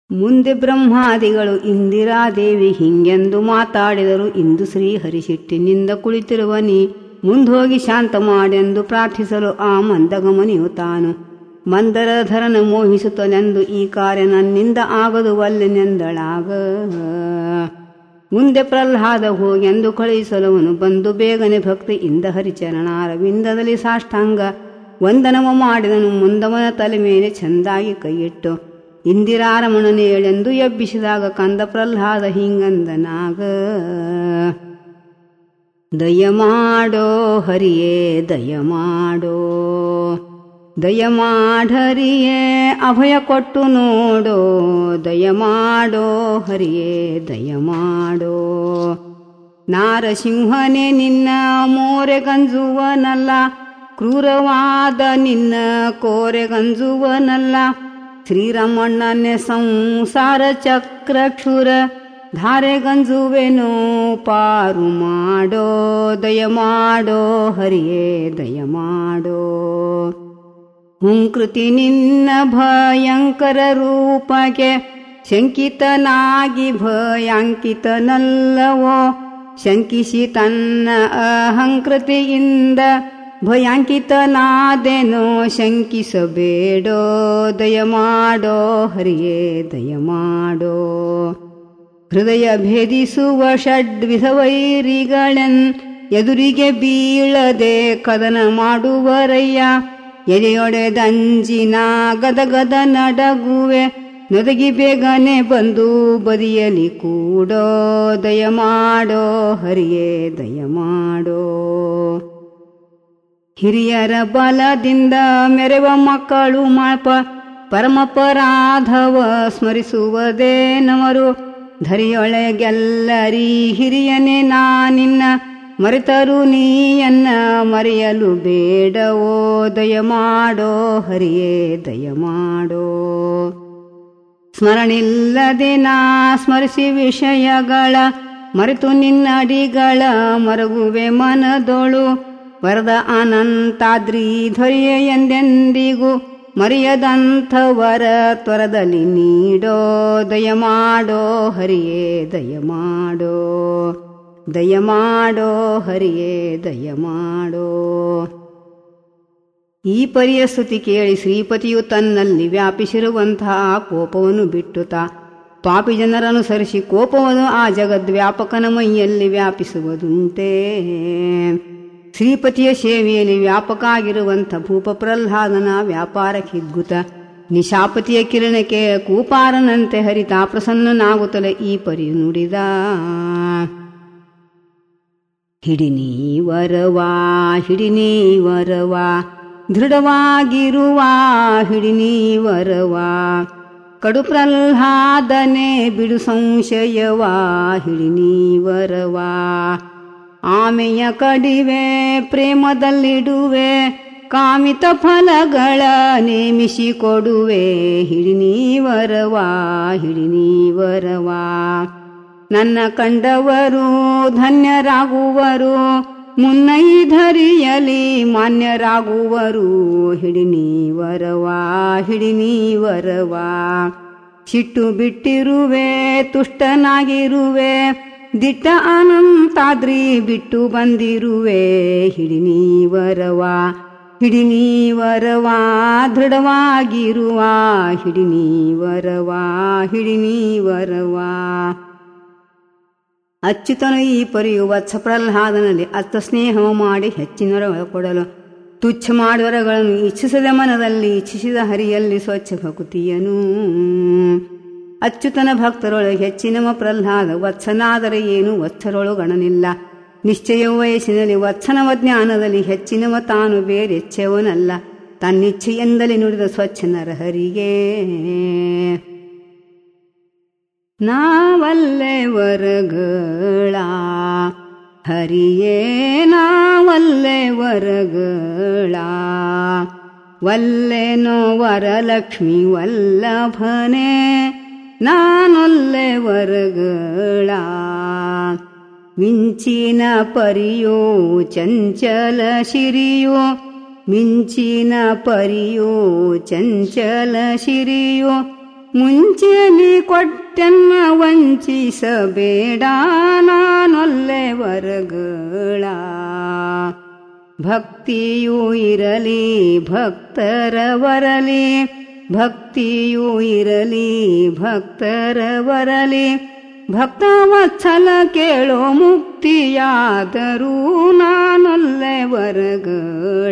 ಮುಂದೆ ಬ್ರಹ್ಮಾದಿಗಳು ಇಂದಿರಾದೇವಿ ಹಿಂಗೆಂದು ಮಾತಾಡಿದರು ಇಂದು ಶ್ರೀಹರಿಶೆಟ್ಟಿನಿಂದ ಕುಳಿತಿರುವ ನೀ ಮುಂದೋಗಿ ಶಾಂತ ಮಾಡೆಂದು ಪ್ರಾರ್ಥಿಸಲು ಆ ಮಂದಗಮನಿಯು ತಾನು ಮಂದರಧರನ ಮೋಹಿಸುತ್ತನೆಂದು ಈ ಕಾರ್ಯ ನನ್ನಿಂದ ಆಗದು ವಲ್ಲೆನೆಂದಳಾಗ ಮುಂದೆ ಪ್ರಹ್ಲಾದ ಹೋಗೆಂದು ಕಳುಹಿಸಲವನು ಬಂದು ಬೇಗನೆ ಭಕ್ತಿಯಿಂದ ಹರಿಚರಣಾರವಿಂದದಲ್ಲಿ ಸಾಷ್ಟಾಂಗ ವಂದನವ ಮಾಡಿದನು ಮುಂದವನ ತಲೆ ಮೇಲೆ ಚೆಂದಾಗಿ ಕೈಯಿಟ್ಟು ಇಂದಿರಾರಮಣನೇಳೆಂದು ಎಬ್ಬಿಸಿದಾಗ ಕಂದ ಪ್ರಹ್ಲಾದ ಹಿಂಗಂದನಾಗ ದಯಮಾಡೋ ಹರಿಯೇ ದಯಮಾಡೋ ದಯಮಾಢರಿಯೇ ಅಭಯ ಕೊಟ್ಟು ನೋಡೋ ದಯಮಾಡೋ ಹರಿಯೇ ದಯಮಾಡೋ ನಾರಸಿಂಹನೇ ನಿನ್ನ ಮೋರೆಗಂಜುವನಲ್ಲ ಕ್ರೂರವಾದ ನಿನ್ನ ಕೋರೆಗಂಜುವನಲ್ಲ ಶ್ರೀರಾಮಣ್ಣನೆ ಸಂಸಾರ ಚಕ್ರ ಕ್ಷುರ ಧಾರೆಗಂಜುವೆನೋ ಪಾರು ಮಾಡೋ ದಯಮಾಡೋ ಹರಿಯೇ ದಯಮಾಡೋ ಹುಂಕೃತಿ ನಿನ್ನ ಭಯಂಕರ ರೂಪಕ್ಕೆ ಶಂಕಿತನಾಗಿ ಭಯಾಂಕಿತನಲ್ಲವೋ ಶಂಕಿಸಿ ತನ್ನ ಅಹಂಕೃತಿಯಿಂದ ಭಯಾಂಕಿತನಾದೆನೋ ಶಂಕಿಸಬೇಡೋ ದಯಮಾಡೋ ಹರಿಯೇ ದಯಮಾಡೋ ಹೃದಯ ಭೇದಿಸುವ ಷಡ್ವಿಧ ವೈರಿಗಳೆನ್ ಎದುರಿಗೆ ಬೀಳದೆ ಕದನ ಮಾಡುವರಯ್ಯ ಎದೆಯೊಡೆದಂಜಿನ ಗದಗದ ನಡಗುವೆ ನೊದಗಿ ಬೇಗನೆ ಬಂದು ಬದಿಯಲಿ ಕೂಡೋ ದಯಮಾಡೋ ಹರಿಯೇ ದಯಮಾಡೋ ಹಿರಿಯರ ಬಲದಿಂದ ಮೆರೆವ ಮಕ್ಕಳು ಮಾಪ ಪರಮಪರಾಧವ ಸ್ಮರಿಸುವುದೇನವರು ಧರಿಯೊಳಗೆಲ್ಲರಿ ಹಿರಿಯನೇ ನಾನಿನ್ನ ಮರೆತರು ನೀಯನ್ನ ಮರೆಯಲು ಬೇಡವೋ ದಯಮಾಡೋ ಹರಿಯೇ ದಯಮಾಡೋ ಸ್ಮರಣಿಲ್ಲದೆ ನಾ ಸ್ಮರಿಸಿ ವಿಷಯಗಳ ಮರೆತು ನಿನ್ನಡಿಗಳ ಮರಗುವೆ ಮನದೋಳು ವರದ ಅನಂತಾದ್ರಿ ಧ್ವರಿಯ ಎಂದೆಂದಿಗೂ ಮರೆಯದಂಥವರ ತ್ವರದಲ್ಲಿ ನೀಡೋ ದಯಮಾಡೋ ಹರಿಯೇ ದಯಮಾಡೋ ದಯಮಾಡೋ ಹರಿಯೇ ದಯಮಾಡೋ ಈ ಪರಿಯ ಸ್ತುತಿ ಕೇಳಿ ಶ್ರೀಪತಿಯು ತನ್ನಲ್ಲಿ ವ್ಯಾಪಿಸಿರುವಂತಹ ಕೋಪವನ್ನು ಬಿಟ್ಟುತ್ತ ಪಾಪಿ ಜನರನುಸರಿಸಿ ಕೋಪವನ್ನು ಆ ಜಗದ್ವ್ಯಾಪಕನ ಮೈಯಲ್ಲಿ ವ್ಯಾಪಿಸುವುದುಂಟೇ ಶ್ರೀಪತಿಯ ಸೇವೆಯಲ್ಲಿ ವ್ಯಾಪಕ ಆಗಿರುವಂಥ ಭೂಪ ಪ್ರಹ್ಲಾದನ ವ್ಯಾಪಾರ ಹಿಗ್ಗುತ ನಿಶಾಪತಿಯ ಕಿರಣಕ್ಕೆ ಕೂಪಾರನಂತೆ ಹರಿತಾ ಪ್ರಸನ್ನನಾಗುತ್ತಲೇ ಈ ಪರಿ ನುಡಿದ ಹಿಡಿನೀ ವರವಾ ಹಿಡಿನೀ ವರವಾ ದೃಢವಾಗಿರುವ ಹಿಡಿನೀ ವರವಾ ಕಡು ಪ್ರಹ್ಲಾದನೆ ಬಿಡು ಸಂಶಯವಾ ಹಿಡಿನೀ ವರವಾ ಆಮೆಯ ಕಡಿವೆ ಪ್ರೇಮದಲ್ಲಿಡುವೆ ಕಾಮಿತ ಫಲಗಳ ನೇಮಿಸಿ ಕೊಡುವೆ ಹಿಡಿನೀವರವಾ ಹಿಡಿನೀವರವಾ ನನ್ನ ಕಂಡವರು ಧನ್ಯರಾಗುವರು ಮುನ್ನೈಧರಿಯಲಿ ಮಾನ್ಯರಾಗುವರು ಹಿಡಿನೀವರವಾ ಹಿಡಿನೀವರವಾ ಸಿಟ್ಟು ಬಿಟ್ಟಿರುವೆ ತುಷ್ಟನಾಗಿರುವೆ ದಿಟ್ಟ ಅನಂತಾದ್ರಿ ಬಿಟ್ಟು ಬಂದಿರುವೆ ಹಿಡಿನೀವರವಾ ಹಿಡಿನೀವರವಾ ದೃಢವಾಗಿರುವ ಹಿಡಿನೀವರವಾ ಹಿಡಿನೀವರವಾ ಅಚ್ಯುತನು ಈ ಪರಿಯು ವತ್ಸ ಪ್ರಹ್ಲಾದನಲ್ಲಿ ಅತ್ತ ಸ್ನೇಹವ ಮಾಡಿ ಹೆಚ್ಚಿನ ಕೊಡಲು ತುಚ್ಛ ಮಾಡುವರಗಳನ್ನು ಇಚ್ಛಿಸದ ಮನದಲ್ಲಿ ಇಚ್ಛಿಸಿದ ಹರಿಯಲ್ಲಿ ಸ್ವಚ್ಛ ಭಕುತಿಯನು ಅಚ್ಯುತನ ಭಕ್ತರೊಳಗೆ ಹೆಚ್ಚಿನವ ಪ್ರಹ್ಲಾದ ವತ್ಸನಾದರೆ ಏನು ವತ್ಸರೊಳಗಣನಿಲ್ಲ ನಿಶ್ಚಯ ವಯಸ್ಸಿನಲ್ಲಿ ವತ್ಸನವ ಜ್ಞಾನದಲ್ಲಿ ಹೆಚ್ಚಿನವ ತಾನು ಬೇರೆಚ್ಚವನಲ್ಲ ತನ್ನಿಚ್ಛೆಯಿಂದಲೇ ನುಡಿದ ಸ್ವಚ್ಛ ನರಹರಿಗೆ ನಾವಲ್ಲೆ ವರಗಳ ಹರಿಯೇ ನಾವಲ್ಲೆ ವರಗಳ ವಲ್ಲೆನೋ ವರಲಕ್ಷ್ಮಿ ವಲ್ಲಭನೆ ನಾನೊಲ್ಲೆ ವರಗಳ ಮಿಂಚಿನ ಪರಿಯೋ ಚಂಚಲ ಶಿರಿಯೋ ಮಿಂಚಿನ ಪರಿಯೋ ಚಂಚಲ ಶಿರಿಯೋ ಮುಂಚೆಲಿ ಕೊಟ್ಟೆನ್ನ ವಂಚಿಸಬೇಡ ನಾನೊಲ್ಲೆ ವರಗಳ ಭಕ್ತಿಯೂ ಇರಲಿ ಭಕ್ತರ ಬರಲಿ ಭಕ್ತಿಯೂ ಇರಲಿ ಭಕ್ತರ ಬರಲಿ ಭಕ್ತವತ್ಸಲ ಕೇಳೋ ಮುಕ್ತಿಯಾದರೂ ನಾನೊಲ್ಲೆ ವರಗಳ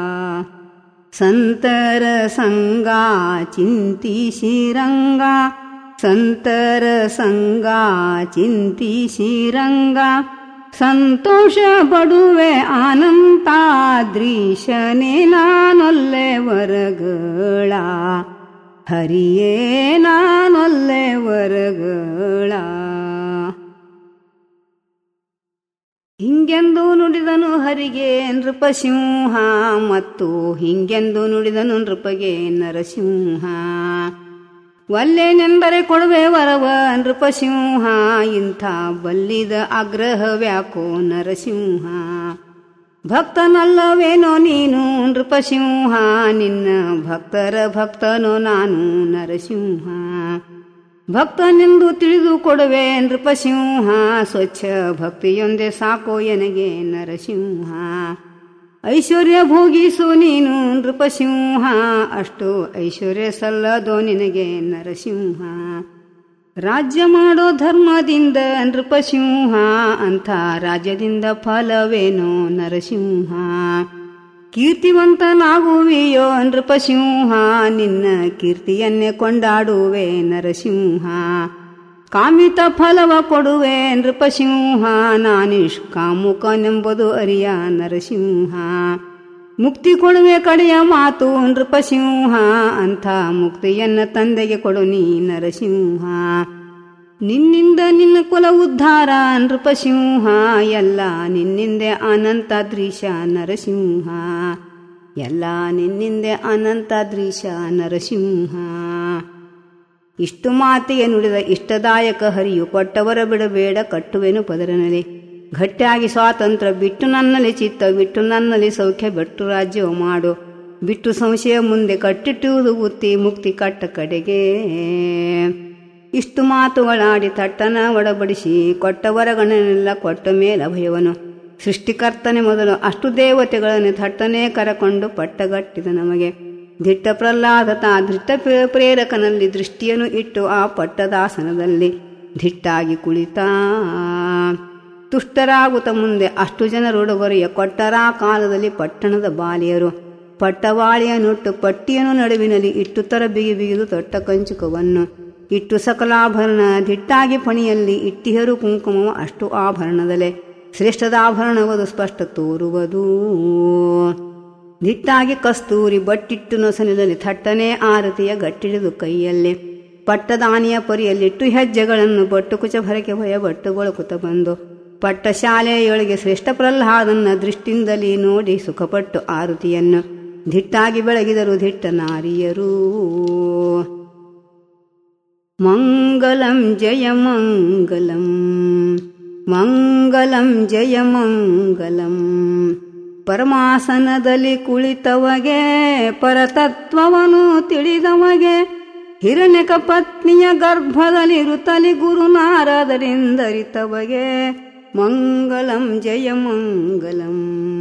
ಸಂತರ ಸಂಗ ಚಿಂತಿಸಿರಂಗ ಸಂತರ ಸಂಗ ಚಿಂತಿಸಿರಂಗ ಸಂತೋಷ ಪಡುವೆ ಆನಂತಾದ್ರೀಶನೇ ನಾನೊಲ್ಲೆ ವರಗಳ ಹರಿಯೇ ನಾನೊಲ್ಲೆ ವರಗಳ ಹಿಂಗೆಂದು ನುಡಿದನು ಹರಿಗೆ ನೃಪಸಿಂಹ ಮತ್ತು ಹಿಂಗೆಂದು ನುಡಿದನು ನೃಪಗೆ ನರಸಿಂಹ ಒಲ್ಲೆನೆಂದರೆ ಕೊಡುವೆ ವರವ ನೃಪಸಿಂಹ ಇಂಥ ಬಲ್ಲಿದ ಆಗ್ರಹವ್ಯಾಕೋ ನರಸಿಂಹ ಭಕ್ತನಲ್ಲವೇನೋ ನೀನು ನೃಪಸಿಂಹ ನಿನ್ನ ಭಕ್ತರ ಭಕ್ತನೋ ನಾನು ನರಸಿಂಹ ಭಕ್ತನೆಂದು ತಿಳಿದು ಕೊಡುವೆ ನೃಪಸಿಂಹ ಸ್ವಚ್ಛ ಭಕ್ತಿಯೊಂದೇ ಸಾಕೋ ಎನಗೆ ನರಸಿಂಹ ಐಶ್ವರ್ಯ ಭೋಗಿಸು ನೀನು ನೃಪಸಿಂಹ ಅಷ್ಟು ಐಶ್ವರ್ಯ ಸಲ್ಲದೋ ನಿನಗೆ ನರಸಿಂಹ ರಾಜ್ಯ ಮಾಡೋ ಧರ್ಮದಿಂದ ನೃಪಸಿಂಹ ಅಂಥ ರಾಜ್ಯದಿಂದ ಫಲವೇನೋ ನರಸಿಂಹ ಕೀರ್ತಿವಂತನಾಗುವಿಯೋ ನೃಪಸಿಂಹ ನಿನ್ನ ಕೀರ್ತಿಯನ್ನೇ ಕೊಂಡಾಡುವೆ ನರಸಿಂಹ ಕಾಮಿತ ಫಲವ ಕೊಡುವೆ ನೃಪಸಿಂಹ ನಾನಿಷ್ಕಾಮುಕನೆಂಬುದು ಅರಿಯ ನರಸಿಂಹ ಮುಕ್ತಿ ಕೊಡುವೆ ಕಡೆಯ ಮಾತು ನೃಪಸಿಂಹ ಅಂಥ ಮುಕ್ತಿಯನ್ನ ತಂದೆಗೆ ಕೊಡು ನೀ ನರಸಿಂಹ ನಿನ್ನಿಂದ ನಿನ್ನ ಕುಲ ಉದ್ಧಾರ ನೃಪಸಿಂಹ ಎಲ್ಲ ನಿನ್ನಿಂದೆ ಅನಂತ ದೃಶ ನರಸಿಂಹ ಎಲ್ಲ ನಿನ್ನಿಂದೆ ಅನಂತ ದೃಶ ನರಸಿಂಹ ಇಷ್ಟು ಮಾತಿಗೆ ನುಡಿದ ಇಷ್ಟದಾಯಕ ಹರಿಯು ಕೊಟ್ಟವರ ಬಿಡಬೇಡ ಕಟ್ಟುವೆನು ಪದರನಲ್ಲಿ ಗಟ್ಟಿಯಾಗಿ ಸ್ವಾತಂತ್ರ್ಯ ಬಿಟ್ಟು ನನ್ನಲ್ಲಿ ಚಿತ್ತ ಬಿಟ್ಟು ನನ್ನಲ್ಲಿ ಸೌಖ್ಯ ಬಿಟ್ಟು ರಾಜ್ಯವು ಮಾಡು ಬಿಟ್ಟು ಸಂಶಯ ಮುಂದೆ ಕಟ್ಟಿಟ್ಟುವುದು ಬುತ್ತಿ ಮುಕ್ತಿ ಕಟ್ಟ ಕಡೆಗೆ ಇಷ್ಟು ಮಾತುಗಳಾಡಿ ತಟ್ಟನ ಒಡಬಡಿಸಿ ಕೊಟ್ಟವರಗಣನೆಲ್ಲ ಕೊಟ್ಟ ಮೇಲೆ ಅಭಯವನು ಸೃಷ್ಟಿಕರ್ತನೆ ಮೊದಲು ಅಷ್ಟು ದೇವತೆಗಳನ್ನು ತಟ್ಟನೆ ಕರಕೊಂಡು ಪಟ್ಟಗಟ್ಟಿದ ನಮಗೆ ದಿಟ್ಟ ಪ್ರಹ್ಲಾದ ತಾ ಧೃಷ್ಟ ಪ್ರೇರಕನಲ್ಲಿ ದೃಷ್ಟಿಯನ್ನು ಇಟ್ಟು ಆ ಪಟ್ಟದಾಸನದಲ್ಲಿ ಧಿಟ್ಟಾಗಿ ಕುಳಿತ ತುಷ್ಟರಾಗುತ್ತ ಮುಂದೆ ಅಷ್ಟು ಜನರುಡುಗೊರೆಯ ಕೊಟ್ಟರ ಕಾಲದಲ್ಲಿ ಪಟ್ಟಣದ ಬಾಲಿಯರು ಪಟ್ಟವಾಳಿಯ ನುಟ್ಟು ಪಟ್ಟಿಯನ್ನು ನಡುವಿನಲ್ಲಿ ಇಟ್ಟು ತರ ಬಿಗಿ ಬಿಗಿದು ತೊಟ್ಟ ಕಂಚುಕವನ್ನು ಇಟ್ಟು ಸಕಲಾಭರಣ ದಿಟ್ಟಾಗಿ ಪಣಿಯಲ್ಲಿ ಇಟ್ಟಿಹರು ಕುಂಕುಮವು ಅಷ್ಟು ಆಭರಣದಲ್ಲೇ ಶ್ರೇಷ್ಠದ ಆಭರಣವದು ಸ್ಪಷ್ಟ ತೋರುವುದು ದಿಟ್ಟಾಗಿ ಕಸ್ತೂರಿ ಬಟ್ಟಿಟ್ಟು ನೊಸನಿನಲ್ಲಿ ಥಟ್ಟನೆ ಆರತಿಯ ಗಟ್ಟಿಡಿದು ಕೈಯಲ್ಲಿ ಪಟ್ಟದಾನಿಯ ಪರಿಯಲ್ಲಿಟ್ಟು ಹೆಜ್ಜೆಗಳನ್ನು ಬಟ್ಟು ಕುಚ ಭರಕೆ ಭಯ ಬಟ್ಟುಗೊಳಕುತ ಬಂದು ಪಟ್ಟ ಶಾಲೆಯೊಳಗೆ ಶ್ರೇಷ್ಠ ಪ್ರಹ್ಲಾದನ್ನ ದೃಷ್ಟಿಯಿಂದಲೇ ನೋಡಿ ಸುಖಪಟ್ಟು ಆರತಿಯನ್ನು ದಿಟ್ಟಾಗಿ ಬೆಳಗಿದರು ದಿಟ್ಟ ನಾರಿಯರು ಮಂಗಲಂ ಜಯ ಮಂಗಲಂ ಮಂಗಲಂ ಜಯ ಮಂಗಲಂ ಪರಮಾಸನದಲ್ಲಿ ಕುಳಿತವಗೆ ಪರತತ್ವವನ್ನು ತಿಳಿದವಗೆ ಹಿರಣ್ಯಕ ಪತ್ನಿಯ ಗರ್ಭದಲ್ಲಿರುತ್ತಲಿ ಗುರುನಾರದರಿಂದರಿತವಗೆ ಮಂಗಲಂ ಜಯ ಮಂಗಲಂ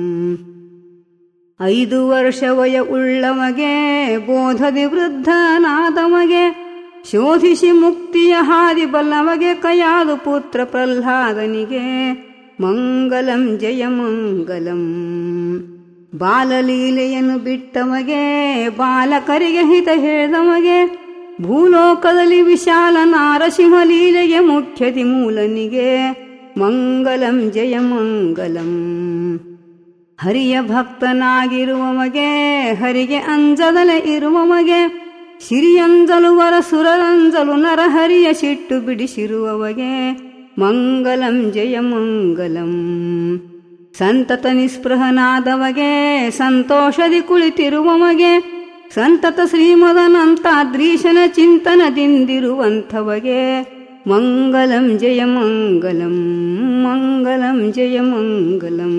ಐದು ವರ್ಷ ವಯ ಉಳ್ಳವಗೆ ಬೋಧದಿ ವೃದ್ಧನಾದವಗೆ ಶೋಧಿಸಿ ಮುಕ್ತಿಯ ಹಾದಿ ಬಲ್ಲವಗೆ ಕಯಾದು ಪುತ್ರ ಪ್ರಹ್ಲಾದನಿಗೆ ಮಂಗಲಂ ಜಯ ಮಂಗಲಂ ಬಾಲಲೀಲೆಯನ್ನು ಬಿಟ್ಟವಗೆ ಬಾಲಕರಿಗೆ ಹಿತ ಹೇಳಿದವಗೆ ಭೂಲೋಕದಲ್ಲಿ ವಿಶಾಲ ನಾರಸಿಂಹ ಲೀಲೆಗೆ ಮುಖ್ಯತಿ ಮೂಲನಿಗೆ ಮಂಗಲಂ ಜಯ ಮಂಗಲಂ ಹರಿಯ ಭಕ್ತನಾಗಿರುವವಗೆ ಹರಿಗೆ ಅಂಜದಲೆ ಇರುವವಗೆ ಸಿರಿಯಂಜಲು ವರ ಸುರರಂಜಲು ನರಹರಿಯ ಸಿಟ್ಟು ಬಿಡಿಸಿರುವವಗೆ ಮಂಗಲಂ ಜಯ ಮಂಗಲಂ ಸಂತತ ನಿಸ್ಪೃಹನಾದವಗೆ ಸಂತೋಷದಿ ಕುಳಿತಿರುವವಗೆ ಸಂತತ ಶ್ರೀಮದನಂತಾದ್ರೀಶನ ಚಿಂತನದಿಂದಿರುವಂಥವಗೆ ಮಂಗಲಂ ಜಯ ಮಂಗಲಂ ಮಂಗಲಂ ಜಯ ಮಂಗಲಂ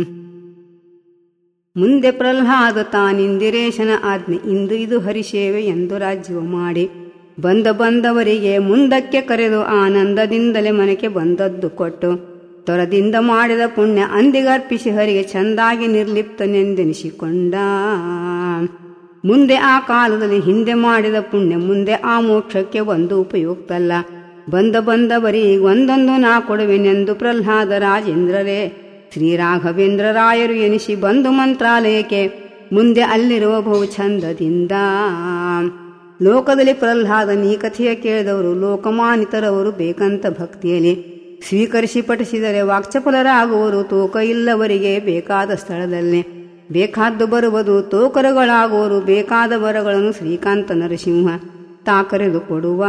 ಮುಂದೆ ಪ್ರಹ್ಲಾದ ತಾನಿಂದಿರೇಶನ ಆಜ್ಞೆ ಇಂದು ಇದು ಹರಿಸೇವೆ ಎಂದು ರಾಜ್ಯವು ಮಾಡಿ ಬಂದ ಬಂದವರಿಗೆ ಮುಂದಕ್ಕೆ ಕರೆದು ಆನಂದದಿಂದಲೇ ಮನೆಗೆ ಬಂದದ್ದು ಕೊಟ್ಟು ತೊರದಿಂದ ಮಾಡಿದ ಪುಣ್ಯ ಅಂದಿಗರ್ಪಿಸಿ ಹರಿಗೆ ಚಂದಾಗಿ ನಿರ್ಲಿಪ್ತನೆಂದೆನಿಸಿಕೊಂಡ ಮುಂದೆ ಆ ಕಾಲದಲ್ಲಿ ಹಿಂದೆ ಮಾಡಿದ ಪುಣ್ಯ ಮುಂದೆ ಆ ಮೋಕ್ಷಕ್ಕೆ ಒಂದು ಉಪಯುಕ್ತಲ್ಲ ಬಂದ ಬಂದವರಿಗೆ ಒಂದೊಂದು ನಾ ಕೊಡುವೆನೆಂದು ಪ್ರಹ್ಲಾದ ರಾಜೇಂದ್ರರೇ ಶ್ರೀರಾಘವೇಂದ್ರ ರಾಯರು ಎನಿಸಿ ಬಂದು ಮಂತ್ರಾಲಯಕ್ಕೆ ಮುಂದೆ ಅಲ್ಲಿರುವ ಬಹು ಚಂದದಿಂದ ಲೋಕದಲ್ಲಿ ಪ್ರಹ್ಲಾದ ನೀ ಕಥೆಯ ಕೇಳಿದವರು ಲೋಕಮಾನಿತರವರು ಬೇಕಂತ ಭಕ್ತಿಯಲ್ಲಿ ಸ್ವೀಕರಿಸಿ ಪಠಿಸಿದರೆ ವಾಕ್ಚಪಲರಾಗುವರು ತೂಕ ಇಲ್ಲವರಿಗೆ ಬೇಕಾದ ಸ್ಥಳದಲ್ಲಿ ಬೇಕಾದ್ದು ಬರುವುದು ತೋಕರುಗಳಾಗುವರು ಬೇಕಾದ ವರಗಳನ್ನು ಶ್ರೀಕಾಂತ ನರಸಿಂಹ ತಾಕರೆದು ಕೊಡುವ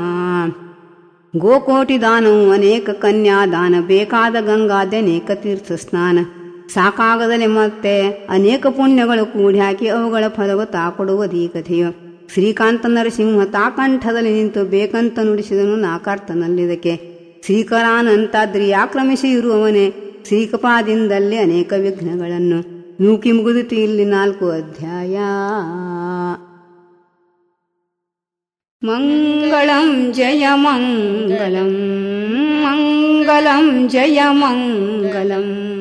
ಗೋಕೋಟಿ ದಾನವು ಅನೇಕ ಕನ್ಯಾದಾನ ಬೇಕಾದ ಗಂಗಾದ ಅನೇಕ ತೀರ್ಥ ಸ್ನಾನ ಸಾಕಾಗದಲೆ ಮತ್ತೆ ಅನೇಕ ಪುಣ್ಯಗಳು ಕೂಡಿ ಹಾಕಿ ಅವುಗಳ ಫಲವು ತಾ ಕೊಡುವುದೀ ಕಥೆಯು ಶ್ರೀಕಾಂತ ನರಸಿಂಹ ತಾಕಂಠದಲ್ಲಿ ನಿಂತು ಬೇಕಂತ ನುಡಿಸಿದನು ನಾಕಾರ್ತನಲ್ಲಿದಕ್ಕೆ ಶ್ರೀಕರಾನಂತಾದ್ರಿ ಆಕ್ರಮಿಸಿ ಇರುವವನೇ ಶ್ರೀಕಪಾದಿಂದಲ್ಲಿ ಅನೇಕ ವಿಘ್ನಗಳನ್ನು ನೂಕಿ ಮುಗಿದಿತು ಇಲ್ಲಿ ನಾಲ್ಕು ಅಧ್ಯಾಯ ಮಂಗಳಂ ಜಯ ಮಂಗಳಂ ಮಂಗಳಂ ಜಯ ಮಂಗಳಂ